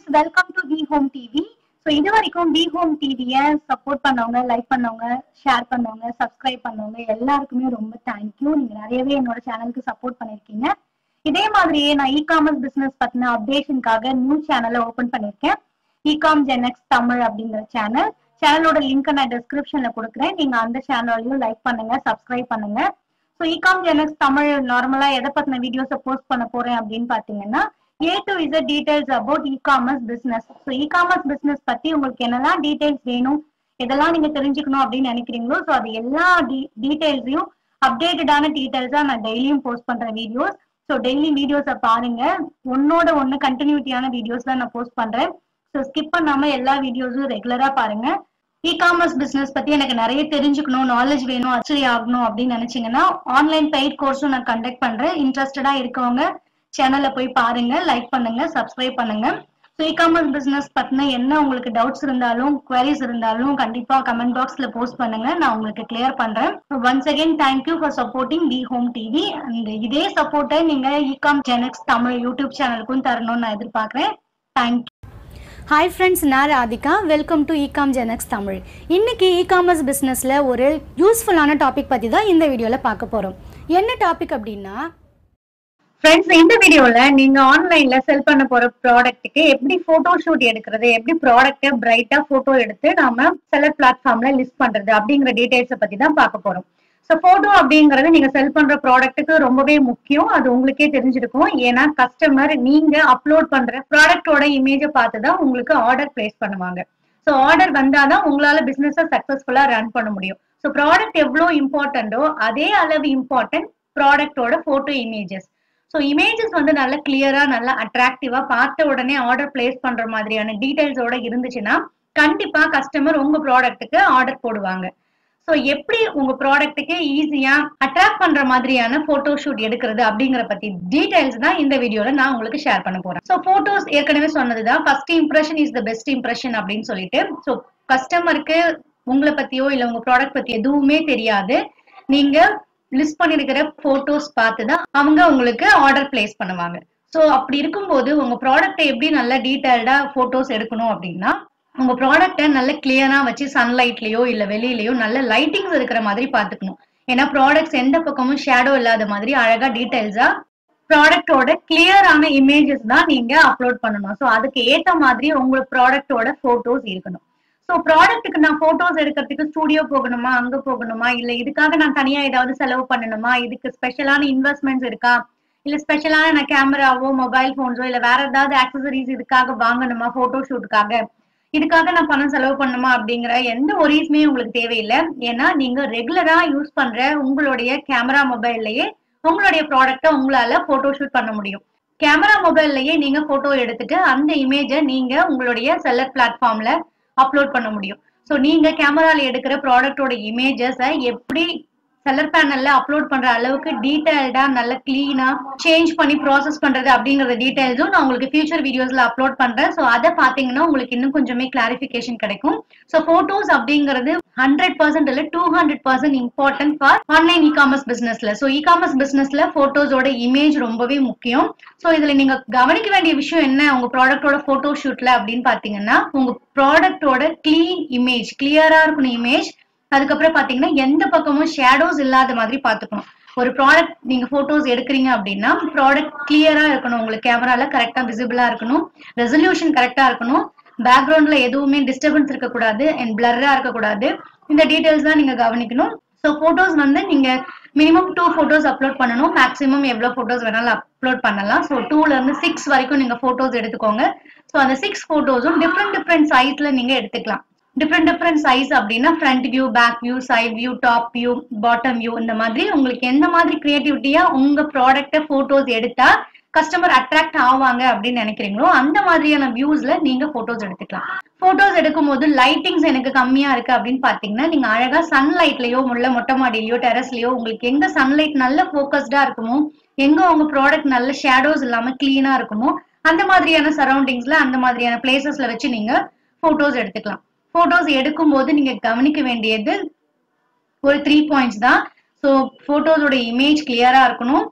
friends welcome to we home TV so இது வரைக்கும் we home டிவியை சப்போர்ட் பண்ணவங்க லைக் பண்ணவங்க ஷேர் பண்ணவங்க சப்ஸ்கிரைப் பண்ணவங்க எல்லாருக்குமே ரொம்ப தேங்க்யூ நீங்க நிறையவே என்னோட சேனலுக்கு சப்போர்ட் பண்ணிருக்கீங்க இதே மாதிரியே நான் இ காமர்ஸ் பிசினஸ் பத்தின அப்டேஷனுக்காக நியூ சேனலை ஓபன் பண்ணிருக்கேன் இகாம் ஜெனெக்ஸ் தமிழ் அப்படிங்கிற சேனல் சேனலோட லிங்க் நான் டிஸ்கிரிப்ஷன்ல கொடுக்குறேன் நீங்க அந்த சேனலையும் லைக் பண்ணுங்க சப்ஸ்கிரைப் பண்ணுங்க ஸோ இகாம் ஜெனெக்ஸ் தமிழ் நார்மலா எதை பத்தின வீடியோஸை போஸ்ட் பண்ண போறேன் அப்படின்னு பாத்தீங்கன்னா A to Z details about e commerce business so e commerce business பத்தி உங்களுக்கு என்னெல்லாம் டீடைல்ஸ் வேணும் இதெல்லாம் நீங்க தெரிஞ்சுக்கணும் அப்படின்னு நினைக்கிறீங்களோ ஸோ அது எல்லா டீடைல்ஸையும் அப்டேட்டடான டீடைல்ஸா நான் டெய்லியும் போஸ்ட் பண்ற வீடியோஸ் ஸோ டெய்லி வீடியோஸை பாருங்க ஒன்னோட ஒன்னு கண்டினியூட்டியான வீடியோஸ் தான் நான் போஸ்ட் பண்றேன் ஸோ ஸ்கிப் பண்ணாம எல்லா வீடியோஸும் ரெகுலரா பாருங்க இ காமர்ஸ் பிசினஸ் பத்தி எனக்கு நிறைய தெரிஞ்சுக்கணும் நாலேஜ் வேணும் அச்சரி ஆகணும் அப்படின்னு நினைச்சீங்கன்னா ஆன்லைன் பெய்ட் கோர்ஸும் நான் கண்டக்ட் பண்றேன் இன்ட்ரெஸ்டடா இருக்கவங்க சேனல்ல போய் பாருங்க லைக் பண்ணுங்க சப்ஸ்கிரைப் பண்ணுங்க ஸோ இ காமர்ஸ் பிசினஸ் பத்தின என்ன உங்களுக்கு டவுட்ஸ் இருந்தாலும் குவரிஸ் இருந்தாலும் கண்டிப்பா கமெண்ட் பாக்ஸ்ல போஸ்ட் பண்ணுங்க நான் உங்களுக்கு கிளியர் பண்றேன் once again thank you for supporting we home TV and இதே சப்போர்ட்டை நீங்க இகாம் ஜெனக்ஸ் தமிழ் யூடியூப் சேனலுக்கும் தரணும்னு நான் எதிர்பார்க்கிறேன் தேங்க்யூ ஹாய் ஃப்ரெண்ட்ஸ் நான் Radhika welcome to Ecom GenX Tamil இன்னைக்கு இ காமர்ஸ் பிஸ்னஸில் ஒரு யூஸ்ஃபுல்லான டாபிக் பற்றி தான் இந்த வீடியோவில் பார்க்க போகிறோம் என்ன டாபிக் அப்படின்னா ஃப்ரெண்ட்ஸ் இந்த வீடியோல நீங்க ஆன்லைன்ல செல் பண்ண போற ப்ராடக்ட்டுக்கு எப்படி போட்டோ ஷூட் எடுக்கிறது எப்படி ப்ராடக்ட்டை பிரைட்டா போட்டோ எடுத்து நாம செலர் பிளாட்ஃபார்ம்ல லிஸ்ட் பண்றது அப்படிங்கிற டீடைல்ஸை பத்தி தான் பார்க்க போறோம் ஸோ போட்டோ அப்படிங்கறது நீங்க செல் பண்ற ப்ராடக்ட்டுக்கு ரொம்பவே முக்கியம் அது உங்களுக்கே தெரிஞ்சிருக்கும் ஏன்னா கஸ்டமர் நீங்க அப்லோட் பண்ற ப்ராடக்டோட இமேஜை பார்த்து தான் உங்களுக்கு ஆர்டர் பிளேஸ் பண்ணுவாங்க ஸோ ஆர்டர் வந்தாதான் உங்களால பிசினஸ் சக்சஸ்ஃபுல்லா ரன் பண்ண முடியும் ஸோ ப்ராடக்ட் எவ்வளோ இம்பார்ட்டண்டோ அதே அளவு இம்பார்ட்டன்ட் ப்ராடக்டோட போட்டோ இமேஜஸ் ஸோ இமேஜஸ் வந்து நல்ல கிளியரா நல்லா அட்ராக்டிவா பார்த்த உடனே ஆர்டர் பிளேஸ் பண்ற மாதிரியான டீடைல்ஸோட இருந்துச்சுன்னா கண்டிப்பா கஸ்டமர் உங்க ப்ராடக்ட்டுக்கு ஆர்டர் போடுவாங்க ஸோ எப்படி உங்க ப்ராடக்ட்டுக்கு ஈஸியா அட்ராக்ட் பண்ற மாதிரியான போட்டோ ஷூட் எடுக்கிறது அப்படிங்கிற பத்தி டீடைல்ஸ் தான் இந்த வீடியோல நான் உங்களுக்கு ஷேர் பண்ண போறேன் ஸோ போட்டோஸ் ஏற்கனவே சொன்னதுதான் first impression is the best impression அப்படின்னு சொல்லிட்டு ஸோ கஸ்டமருக்கு உங்களை பத்தியோ இல்ல உங்க ப்ராடக்ட் பத்தி எதுவுமே தெரியாது நீங்க லிஸ்ட் பண்ணிருக்கிற போட்டோஸ் பார்த்து தான் அவங்க உங்களுக்கு ஆர்டர் பிளேஸ் பண்ணுவாங்க ஸோ அப்படி இருக்கும்போது உங்க ப்ராடக்ட்டை எப்படி நல்லா டீட்டெயில்டா போட்டோஸ் எடுக்கணும் அப்படின்னா உங்க ப்ராடக்ட்டை நல்ல கிளியரா வச்சு சன்லைட்லயோ இல்ல வெளியிலயோ நல்ல லைட்டிங்ஸ் இருக்கிற மாதிரி பாத்துக்கணும் ஏன்னா ப்ராடக்ட்ஸ் எந்த பக்கமும் ஷேடோ இல்லாத மாதிரி அழகா டீடைல்ஸா ப்ராடக்டோட கிளியரான இமேஜஸ் தான் நீங்க அப்லோட் பண்ணணும் ஸோ அதுக்கு ஏத்த மாதிரி உங்க ப்ராடக்டோட போட்டோஸ் இருக்கணும் ஸோ ப்ராடக்ட்டுக்கு நான் போட்டோஸ் எடுக்கிறதுக்கு ஸ்டூடியோ போகணுமா அங்க போகணுமா இல்ல இதுக்காக நான் தனியா ஏதாவது செலவு பண்ணணுமா இதுக்கு ஸ்பெஷலான இன்வெஸ்ட்மெண்ட்ஸ் இருக்கா இல்ல ஸ்பெஷலான நான் கேமராவோ மொபைல் போன்ஸோ இல்ல வேற ஏதாவது ஆக்சசரிஸ் இதுக்காக வாங்கணுமா போட்டோ ஷூட்டுக்காக இதுக்காக நான் பணம் செலவு பண்ணுமா அப்படிங்கிற எந்த ஒரீஸுமே உங்களுக்கு தேவையில்லை ஏன்னா நீங்க ரெகுலரா யூஸ் பண்ற உங்களுடைய கேமரா மொபைல்லயே உங்களுடைய ப்ராடக்டை உங்களால போட்டோ ஷூட் பண்ண முடியும் கேமரா மொபைல்லயே நீங்க போட்டோ எடுத்துட்டு அந்த இமேஜை நீங்க உங்களுடைய செல்லர் பிளாட்ஃபார்ம்ல அப்லோட் பண்ண முடியும் ஸோ நீங்க கேமரால எடுக்கிற ப்ராடக்டோட இமேஜஸை எப்படி செல்லர் பேனல்ல அப்லோட் பண்ற அளவுக்கு டீடைல்டா நல்ல கிளீனா சேஞ்ச் பண்ணி ப்ராசஸ் பண்றது அப்படிங்கற டீடைல்ஸும் நான் உங்களுக்கு ஃபியூச்சர் வீடியோஸ்ல அப்லோட் பண்றேன் ஸோ அதை பாத்தீங்கன்னா உங்களுக்கு இன்னும் கொஞ்சமே கிளாரிபிகேஷன் கிடைக்கும் ஸோ போட்டோஸ் அப்படிங்கிறது ஹண்ட்ரட் பர்சன்ட் இல்ல two hundred percent important for online e commerce பிசினஸ்ல ஸோ இ காமர்ஸ் பிசினஸ்ல போட்டோஸோட இமேஜ் ரொம்பவே முக்கியம் ஸோ இதுல நீங்க கவனிக்க வேண்டிய விஷயம் என்ன உங்க ப்ராடக்டோட போட்டோ ஷூட்ல அப்படின்னு பாத்தீங்கன்னா உங்க ப்ராடக்டோட கிளீன் இமேஜ் கிளியரா இருக்கணும் இமேஜ் அதுக்கப்புறம் பாத்தீங்கன்னா எந்த பக்கமும் ஷேடோஸ் இல்லாத மாதிரி பாத்துக்கணும் ஒரு ப்ராடக்ட் நீங்க போட்டோஸ் எடுக்கிறீங்க அப்படின்னா ப்ராடக்ட் கிளியரா இருக்கணும் உங்களுக்கு கேமரால கரெக்டா விசிபிளா இருக்கணும் ரெசல்யூஷன் கரெக்டா இருக்கணும் பேக்ரவுண்ட்ல எதுவுமே டிஸ்டர்பன்ஸ் இருக்கக்கூடாது அண்ட் பிளர்ரா இருக்கக்கூடாது இந்த டீடைல்ஸ் தான் நீங்க கவனிக்கணும் ஸோ போட்டோஸ் வந்து நீங்க மினிமம் டூ போட்டோஸ் அப்லோட் பண்ணணும் மேக்ஸிமம் எவ்வளவு போட்டோஸ் வேணாலும் அப்லோட் பண்ணலாம் ஸோ டூல இருந்து சிக்ஸ் வரைக்கும் நீங்க போட்டோஸ் எடுத்துக்கோங்க ஸோ அந்த சிக்ஸ் போட்டோஸும் டிஃப்ரெண்ட் டிஃப்ரெண்ட் சைஸ்ல நீங்க எடுத்துக்கலாம் டிஃப்ரெண்ட் டிஃப்ரெண்ட் சைஸ் அப்படின்னா front view back view side view top view bottom view இந்த மாதிரி உங்களுக்கு எந்த மாதிரி கிரியேட்டிவிட்டியா உங்க ப்ராடக்ட போட்டோஸ் எடுத்தா கஸ்டமர் அட்ராக்ட் ஆவாங்க அப்படின்னு நினைக்கிறீங்களோ அந்த மாதிரியான வியூஸ்ல நீங்க போட்டோஸ் எடுத்துக்கலாம் போட்டோஸ் எடுக்கும் போது லைட்டிங்ஸ் எனக்கு கம்மியா இருக்கு அப்படின்னு பாத்தீங்கன்னா நீங்க அழகா சன்லைட்லயோ முள்ள மொட்டை மாடியிலயோ டெரஸ்லயோ உங்களுக்கு எங்க சன்லைட் நல்ல போக்கஸ்டா இருக்குமோ எங்க உங்க ப்ராடக்ட் நல்ல ஷேடோஸ் இல்லாம கிளீனா இருக்குமோ அந்த மாதிரியான சரௌண்டிங்ஸ்ல அந்த மாதிரியான பிளேசஸ்ல வச்சு நீங்க போட்டோஸ் எடுத்துக்கலாம் போட்டோஸ் எடுக்கும்போது நீங்க கவனிக்க வேண்டியது ஒரு த்ரீ பாயிண்ட்ஸ் தான் ஸோ போட்டோஸோட இமேஜ் கிளியரா இருக்கணும்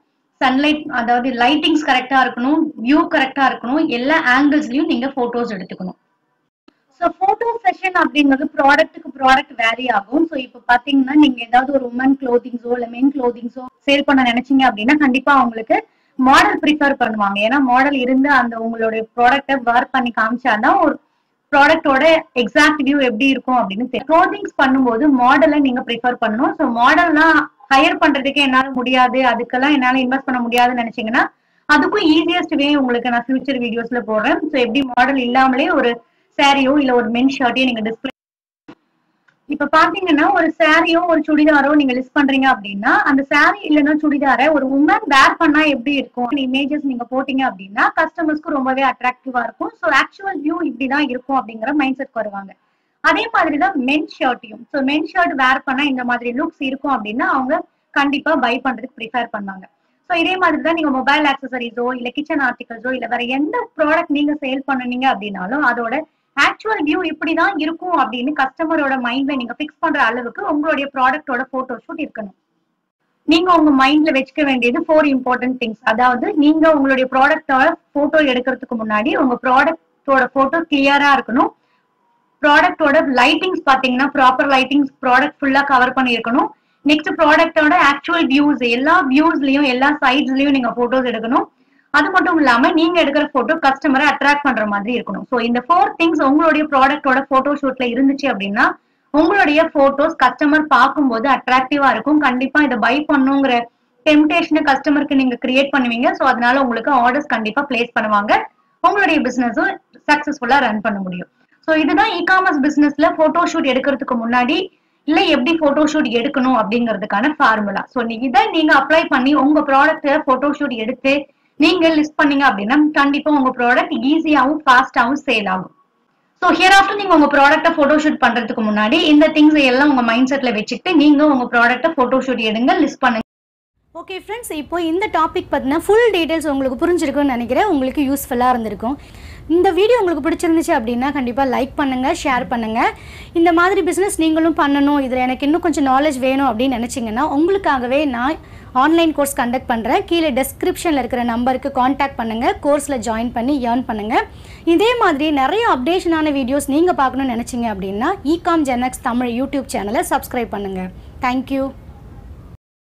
சன்லைட் அதாவது லைட்டிங்ஸ் கரெக்டா இருக்கணும் வியூ கரெக்டா இருக்கணும் எல்லா ஆங்கிள்ஸ்லயும் நீங்க போட்டோஸ் எடுத்துக்கணும் ஸோ போட்டோ செஷன் அப்படிங்கிறது ப்ராடக்ட்டுக்கு ப்ராடக்ட் வேரி ஆகும் ஸோ இப்போ பாத்தீங்கன்னா நீங்க ஏதாவது ஒரு உமன் க்ளோதிங்ஸோ இல்ல மென் க்ளோதிங்ஸோ சேல் பண்ண நினைச்சீங்க அப்படின்னா கண்டிப்பா அவங்களுக்கு மாடல் ப்ரிஃபர் பண்ணுவாங்க ஏன்னா மாடல் இருந்து அந்த உங்களுடைய ப்ராடக்ட்டை வேர் பண்ணி காமிச்சாதான் ஒரு ப்ராடக்டோட எக்ஸாக்ட் வியூ எப்படி இருக்கும் அப்படின்னு தெரியும் க்ளோதிங்ஸ் பண்ணும்போது மாடலை நீங்க ப்ரிஃபர் பண்ணணும் ஸோ மாடல்லாம் ஹையர் பண்றதுக்கு என்னால முடியாது அதுக்கெல்லாம் என்னால இன்வெஸ்ட் பண்ண முடியாதுன்னு நினைச்சீங்கன்னா அதுக்கும் ஈஸியஸ்ட் வே உங்களுக்கு நான் ஃபியூச்சர் வீடியோஸ்ல போடுறேன் ஸோ எப்படி மாடல் இல்லாமலே ஒரு சாரியோ இல்ல ஒரு மென் ஷர்ட்டையோ நீங்க டிஸ்பிளே இப்ப பாத்தீங்கன்னா ஒரு சாரியோ ஒரு சுடிதாரோ நீங்க லிஸ்ட் பண்றீங்க அப்படின்னா அந்த சாரி இல்லைன்னா சுடிதாரை ஒரு உமன் வேர் பண்ணா எப்படி இருக்கும் இமேஜஸ் நீங்க போட்டீங்க அப்படின்னா கஸ்டமர்ஸ்க்கு ரொம்பவே அட்ராக்டிவா இருக்கும் ஸோ ஆக்சுவல் வியூ இப்படிதான் இருக்கும் அப்படிங்கிற மைண்ட் செட் வருவாங்க அதே மாதிரி தான் மென் ஷர்ட்டையும் ஸோ மென் ஷர்ட் வேர் பண்ணா இந்த மாதிரி லுக்ஸ் இருக்கும் அப்படின்னா அவங்க கண்டிப்பா பை பண்றதுக்கு ப்ரிஃபர் பண்ணுவாங்க ஸோ இதே மாதிரி தான் நீங்க மொபைல் ஆக்சசரிஸோ இல்ல கிச்சன் ஆர்டிகல்ஸோ இல்ல வேற எந்த ப்ராடக்ட் நீங்க சேல் பண்ணுனீங்க அப்படின்னாலும் அதோட ஆக்சுவல் வியூ இப்படிதான் இருக்கும் அப்படின்னு கஸ்டமரோட மைண்ட்ல நீங்க ஃபிக்ஸ் பண்ற அளவுக்கு உங்களுடைய ப்ராடக்டோட போட்டோ ஷூட் இருக்கணும் நீங்க உங்க மைண்ட்ல வச்சுக்க வேண்டியது ஃபோர் இம்பார்ட்டன்ட் திங்ஸ் அதாவது நீங்க உங்களுடைய ப்ராடக்டோட போட்டோ எடுக்கிறதுக்கு முன்னாடி உங்க ப்ராடக்டோட போட்டோ கிளியரா இருக்கணும் ப்ராடக்டோட லைட்டிங்ஸ் பாத்தீங்கன்னா ப்ராப்பர் லைட்டிங்ஸ் ப்ராடக்ட் ஃபுல்லா கவர் பண்ணியிருக்கணும் நெக்ஸ்ட் ப்ராடக்டோட ஆக்சுவல் வியூஸ் எல்லா வியூஸ்லயும் எல்லா சைட்ஸ்லயும் நீங்க போட்டோஸ் எடுக்கணும் அது மட்டும் இல்லாம நீங்க எடுக்கிற போட்டோ கஸ்டமரை அட்ராக்ட் பண்ற மாதிரி இருக்கணும் ஸோ இந்த ஃபோர் திங்ஸ் உங்களுடைய ப்ராடக்டோட போட்டோ ஷூட்ல இருந்துச்சு அப்படின்னா உங்களுடைய போட்டோஸ் கஸ்டமர் பார்க்கும்போது அட்ராக்டிவா இருக்கும் கண்டிப்பா இதை பை பண்ணுங்கிற டெம்டேஷனை கஸ்டமருக்கு நீங்க கிரியேட் பண்ணுவீங்க ஸோ அதனால உங்களுக்கு ஆர்டர்ஸ் கண்டிப்பா பிளேஸ் பண்ணுவாங்க உங்களுடைய பிசினஸும் சக்சஸ்ஃபுல்லா ரன் பண்ண முடியும் ஸோ இதுதான் இ காமர்ஸ் பிசினஸ்ல போட்டோ ஷூட் எடுக்கிறதுக்கு முன்னாடி இல்ல எப்படி போட்டோ ஷூட் எடுக்கணும் அப்படிங்கிறதுக்கான ஃபார்முலா ஸோ நீங்க இதை நீங்க அப்ளை பண்ணி உங்க ப்ராடக்ட்டை போட்டோ ஷூட் எடுத்து நீங்க லிஸ்ட் பண்ணீங்க அப்படின்னா கண்டிப்பா உங்க ப்ராடக்ட் ஈஸியாவும் ஃபாஸ்டாவும் சேல் ஆகும் ஸோ ஹியர் ஆஃப்டர் நீங்க உங்க ப்ராடக்ட்டை போட்டோ ஷூட் பண்றதுக்கு முன்னாடி இந்த திங்ஸ் எல்லாம் உங்க மைண்ட் செட்ல வச்சுக்கிட்டு நீங்க உங்க ப்ராடக்ட்டை போட்டோ ஷூட் எடுங்க லிஸ்ட் பண்ணுங்க ஓகே ஃப்ரெண்ட்ஸ் இப்போ இந்த டாபிக் பற்றின ஃபுல் டீட்டெயில்ஸ் உங்களுக்கு புரிஞ்சிருக்கும்னு நினைக்கிறேன் உங்களுக்கு யூஸ்ஃபுல்லாக இருந்திருக்கும் இந்த வீடியோ உங்களுக்கு பிடிச்சிருந்துச்சு அப்படின்னா கண்டிப்பாக லைக் பண்ணுங்கள் ஷேர் பண்ணுங்கள் இந்த மாதிரி பிஸ்னஸ் நீங்களும் பண்ணணும் இதில் எனக்கு இன்னும் கொஞ்சம் நாலேஜ் வேணும் அப்படின்னு நினச்சிங்கன்னா உங்களுக்காகவே நான் ஆன்லைன் கோர்ஸ் கண்டக்ட் பண்ணுறேன் கீழே டெஸ்கிரிப்ஷனில் இருக்கிற நம்பருக்கு காண்டாக்ட் பண்ணுங்கள் கோர்ஸில் ஜாயின் பண்ணி ஏர்ன் பண்ணுங்கள் இதே மாதிரி நிறைய அப்டேஷனான வீடியோஸ் நீங்கள் பார்க்கணும்னு நினச்சிங்க அப்படின்னா இகாம் ஜெனக்ஸ் தமிழ் யூடியூப் சேனலை சப்ஸ்கிரைப் பண்ணுங்கள் தேங்க்யூ